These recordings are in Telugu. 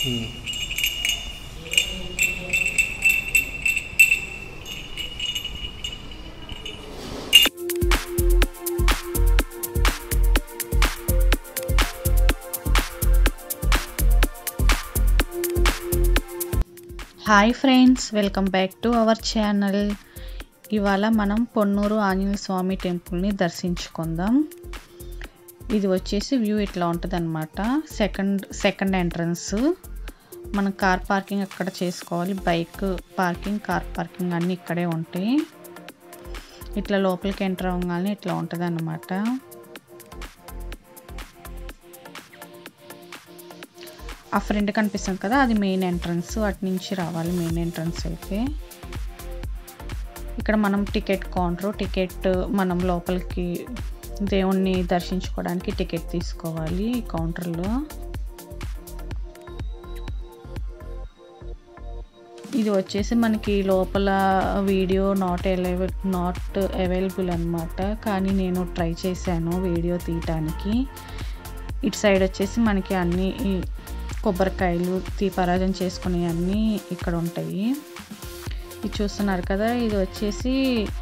hi friends welcome back to our channel ఇవాళ మనం పొన్నూరు ఆంజనేయ స్వామి టెంపుల్ని దర్శించుకుందాం ఇది వచ్చేసి వ్యూ ఇట్లా ఉంటుంది అనమాట సెకండ్ సెకండ్ ఎంట్రన్స్ మనం కార్ పార్కింగ్ అక్కడ చేసుకోవాలి బైక్ పార్కింగ్ కార్ పార్కింగ్ అన్నీ ఇక్కడే ఉంటాయి ఇట్లా లోపలికి ఎంటర్ అవ్వగానే ఇట్లా ఉంటుంది అన్నమాట ఆ ఫ్రంట్ కనిపిస్తుంది కదా అది మెయిన్ ఎంట్రన్స్ అటు నుంచి రావాలి మెయిన్ ఎంట్రన్స్ అయితే ఇక్కడ మనం టికెట్ కౌంటర్ టికెట్ మనం లోపలికి దేవుణ్ణి దర్శించుకోవడానికి టికెట్ తీసుకోవాలి ఈ కౌంటర్లో ఇది వచ్చేసి మనకి లోపల video not available not available అనమాట కానీ నేను ట్రై చేశాను వీడియో తీయటానికి ఇటు సైడ్ వచ్చేసి మనకి అన్ని కొబ్బరికాయలు దీపారాజన చేసుకునే అన్నీ ఇక్కడ ఉంటాయి ఇది చూస్తున్నారు కదా ఇది వచ్చేసి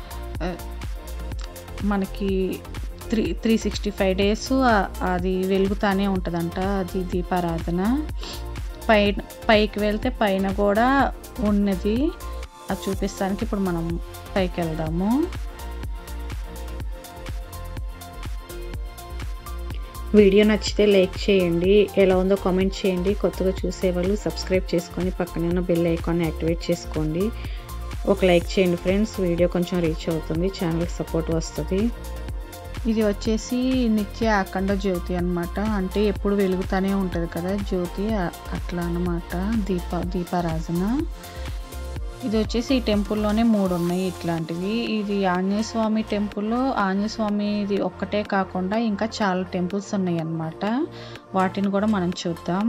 మనకి three three sixty five days అది వెలుగుతానే ఉంటుందంట అది దీపారాధన పై పైకి వెళ్తే పైన కూడా ఉన్నది అది చూపిస్తానికి ఇప్పుడు మనం పైకి వెళ్దాము వీడియో నచ్చితే లైక్ చేయండి ఎలా ఉందో కామెంట్ చేయండి కొత్తగా చూసేవాళ్ళు సబ్స్క్రైబ్ చేసుకొని పక్కనే ఉన్న బెల్ ఐకాన్ని యాక్టివేట్ చేసుకోండి ఒక లైక్ చేయండి ఫ్రెండ్స్ వీడియో కొంచెం రీచ్ అవుతుంది ఛానల్కి సపోర్ట్ వస్తుంది ఇది వచ్చేసి నిత్య అఖండ జ్యోతి అనమాట అంటే ఎప్పుడు వెలుగుతూనే ఉంటుంది కదా జ్యోతి అట్లా అనమాట దీప దీపారాజన ఇది వచ్చేసి ఈ టెంపుల్లోనే మూడు ఉన్నాయి ఇట్లాంటివి ఇది ఆంజనేయ స్వామి టెంపుల్లో ఆంజనేయ స్వామి ఇది ఒక్కటే కాకుండా ఇంకా చాలా టెంపుల్స్ ఉన్నాయి అన్నమాట వాటిని కూడా మనం చూద్దాం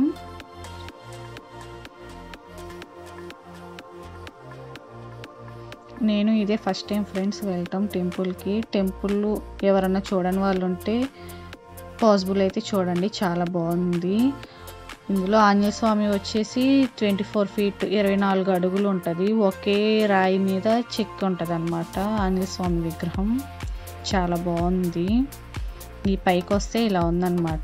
నేను ఇదే ఫస్ట్ టైం ఫ్రెండ్స్ వెళ్ళటం టెంపుల్కి టెంపుల్ ఎవరన్నా చూడని వాళ్ళు ఉంటే పాసిబుల్ అయితే చూడండి చాలా బాగుంది ఇందులో ఆంజనేయ స్వామి వచ్చేసి ట్వంటీ ఫోర్ ఫీట్ ఇరవై నాలుగు అడుగులు ఉంటుంది ఒకే రాయి మీద చెక్కి ఉంటుంది అనమాట ఆంజనేయ స్వామి విగ్రహం చాలా బాగుంది ఈ పైకి వస్తే ఇలా ఉందన్నమాట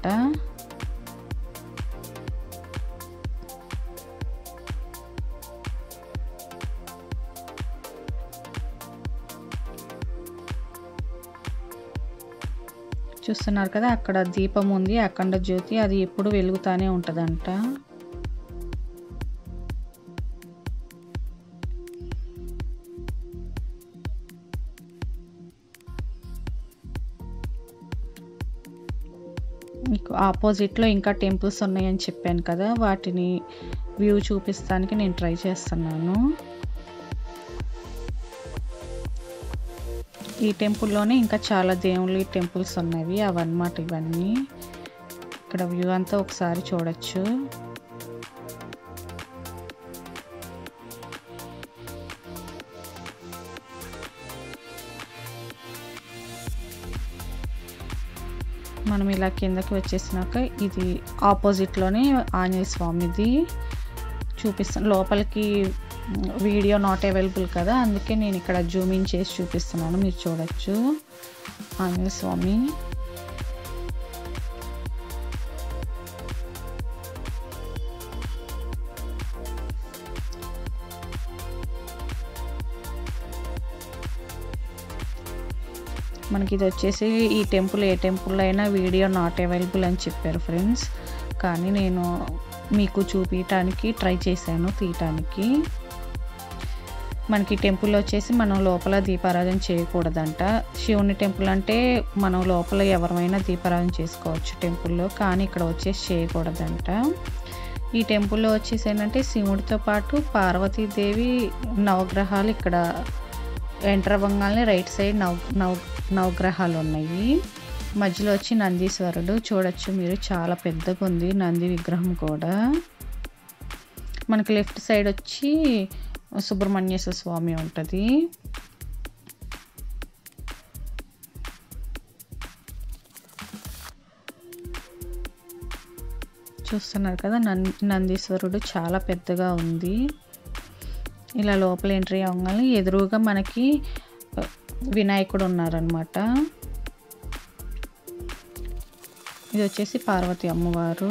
చూస్తున్నారు కదా అక్కడ దీపం ఉంది అఖండ జ్యోతి అది ఎప్పుడు వెలుగుతానే ఉంటుందంట మీకు ఆపోజిట్లో ఇంకా టెంపుల్స్ ఉన్నాయని చెప్పాను కదా వాటిని వ్యూ చూపిస్తానికి నేను ట్రై చేస్తున్నాను ఈ టెంపుల్లోనే ఇంకా చాలా దేవుళ్ళ టెంపుల్స్ ఉన్నవి అవన్నమాట ఇవన్నీ ఇక్కడ వ్యూ అంతా ఒకసారి చూడొచ్చు మనం ఇలా కిందకి వచ్చేసినాక ఇది ఆపోజిట్లోనే ఆంజనేయ స్వామిది చూపిస్తాను లోపలికి వీడియో నాట్ అవైలబుల్ కదా అందుకే నేను ఇక్కడ జూమింగ్ చేసి చూపిస్తున్నాను మీరు చూడొచ్చు ఆంజనేయ స్వామి మనకి ఇది వచ్చేసి ఈ టెంపుల్ ఏ టెంపుల్ అయినా వీడియో నాట్ అవైలబుల్ అని చెప్పారు ఫ్రెండ్స్ కానీ నేను మీకు చూపించడానికి ట్రై చేశాను తీయటానికి మనకి టెంపుల్ వచ్చేసి మనం లోపల దీపారాధన చేయకూడదంట శివుని టెంపుల్ అంటే మనం లోపల ఎవరైనా దీపారాధన చేసుకోవచ్చు టెంపుల్లో కానీ ఇక్కడ వచ్చేసి చేయకూడదంట ఈ టెంపుల్లో వచ్చేసి ఏంటంటే శివుడితో పాటు పార్వతీదేవి నవగ్రహాలు ఇక్కడ ఎంటర్ అవ్వగానే రైట్ సైడ్ నవ నవ నవగ్రహాలు ఉన్నాయి మధ్యలో వచ్చి నందీశ్వరుడు చూడొచ్చు మీరు చాలా పెద్దగా ఉంది నంది విగ్రహం కూడా మనకి లెఫ్ట్ సైడ్ వచ్చి సుబ్రహ్మణ్యేశ్వర స్వామి ఉంటుంది చూస్తున్నారు కదా నం నందీశ్వరుడు చాలా పెద్దగా ఉంది ఇలా లోపల ఎంట్రీ అవ్వగానే ఎదురుగా మనకి వినాయకుడు ఉన్నారనమాట ఇది వచ్చేసి పార్వతి అమ్మవారు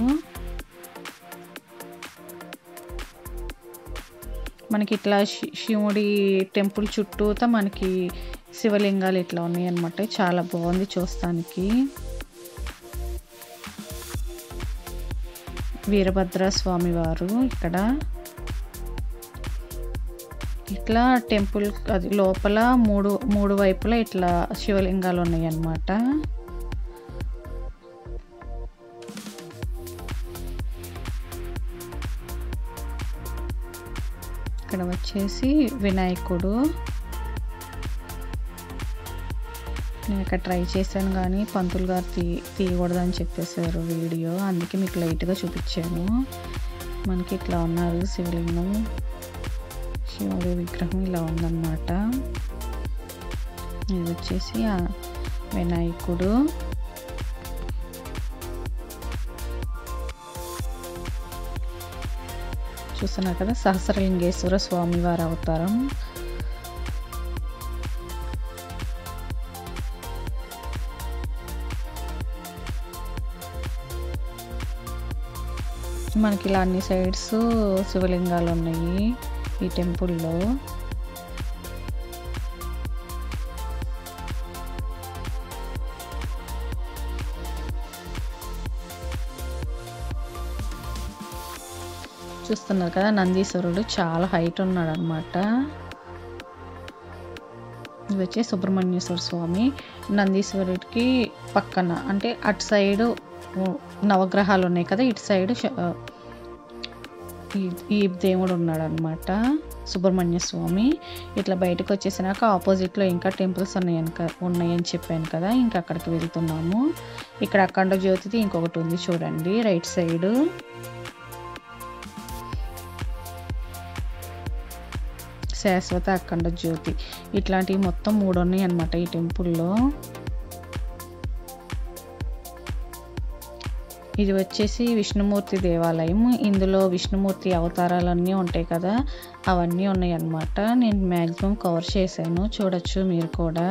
మనకి ఇట్లా శివుడి టెంపుల్ చుట్టూతా మనకి శివలింగాలు ఇట్లా ఉన్నాయి అనమాట చాలా బాగుంది చూస్తానికి వీరభద్ర స్వామి వారు ఇక్కడ ఇట్లా టెంపుల్ అది లోపల మూడు మూడు వైపులా ఇట్లా శివలింగాలు ఉన్నాయి అన్నమాట ఇక్కడ వచ్చేసి వినాయకుడు నేను ఇక్కడ ట్రై చేశాను కానీ పంతులు గారు తీ తీయకూడదని చెప్పేశారు వీడియో అందుకే మీకు లైట్గా చూపించాను మనకి ఇట్లా ఉన్నారు శివలింగం శివుడి విగ్రహం ఇలా ఉందన్నమాట ఇది వచ్చేసి ఆ వినాయకుడు చూస్తున్నారు కదా సహస్రలింగేశ్వర స్వామి వారి అవతారం మనకి ఇలా అన్ని సైడ్స్ శివలింగాలు ఉన్నాయి ఈ టెంపుల్లో చూస్తున్నారు కదా నందీశ్వరుడు చాలా హైట్ ఉన్నాడు అనమాట ఇది వచ్చి సుబ్రహ్మణ్యేశ్వర స్వామి నందీశ్వరుడికి పక్కన అంటే అటు సైడ్ నవగ్రహాలు ఉన్నాయి కదా ఇటు సైడ్ ఈ దేవుడు ఉన్నాడు అనమాట సుబ్రహ్మణ్య స్వామి ఇట్లా బయటకు వచ్చేసినాక ఆపోజిట్లో ఇంకా టెంపుల్స్ ఉన్నాయని ఉన్నాయని చెప్పాను కదా ఇంకా అక్కడికి వెళ్తున్నాము ఇక్కడ అఖండ జ్యోతిది ఇంకొకటి ఉంది చూడండి రైట్ సైడ్ శాశ్వత అఖండ జ్యోతి ఇట్లాంటివి మొత్తం మూడు ఉన్నాయి అనమాట ఈ టెంపుల్లో ఇది వచ్చేసి విష్ణుమూర్తి దేవాలయం ఇందులో విష్ణుమూర్తి అవతారాలన్నీ ఉంటాయి కదా అవన్నీ ఉన్నాయి అన్నమాట నేను మ్యాక్సిమం కవర్ చేశాను చూడొచ్చు మీరు కూడా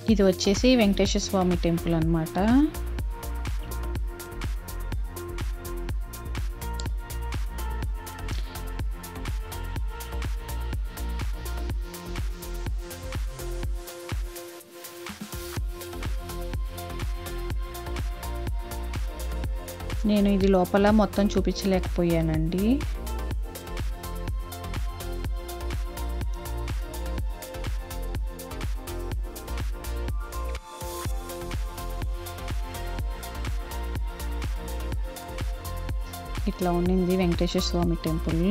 ఇది వచ్చేసి వెంకటేశ్వర స్వామి టెంపుల్ అనమాట నేను ఇది లోపల మొత్తం చూపించలేకపోయానండి ఇట్లా ఉండింది వెంకటేశ్వర స్వామి టెంపుల్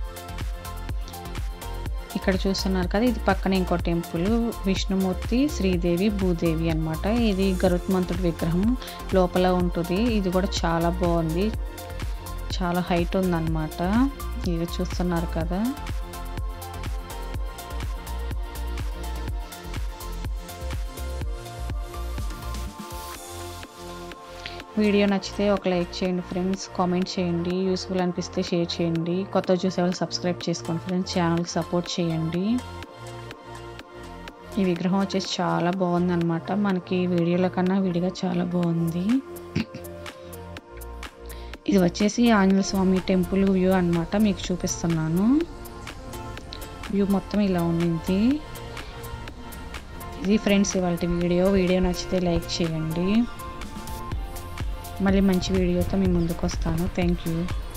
ఇక్కడ చూస్తున్నారు కదా ఇది పక్కన ఇంకో టెంపుల్ విష్ణుమూర్తి శ్రీదేవి భూదేవి అనమాట ఇది గరుత్మంతుడి విగ్రహం లోపల ఉంటుంది ఇది కూడా చాలా బాగుంది చాలా హైట్ ఉందన్నమాట ఇది చూస్తున్నారు కదా వీడియో నచ్చితే ఒక లైక్ చేయండి ఫ్రెండ్స్ కామెంట్ చేయండి యూస్ఫుల్ అనిపిస్తే షేర్ చేయండి కొత్త చూసే వాళ్ళు సబ్స్క్రైబ్ చేసుకోండి ఫ్రెండ్స్ ఛానల్కి సపోర్ట్ చేయండి ఈ విగ్రహం వచ్చేసి చాలా బాగుంది అనమాట మనకి వీడియోలో కన్నా విడిగా చాలా బాగుంది ఇది వచ్చేసి ఆంజనేయ స్వామి టెంపుల్ వ్యూ అనమాట మీకు చూపిస్తున్నాను వ్యూ మొత్తం ఇలా ఉండింది ఇది ఫ్రెండ్స్ ఇవాళ వీడియో వీడియో నచ్చితే లైక్ చేయండి మళ్ళీ మంచి వీడియోతో మీ ముందుకు వస్తాను థ్యాంక్ యూ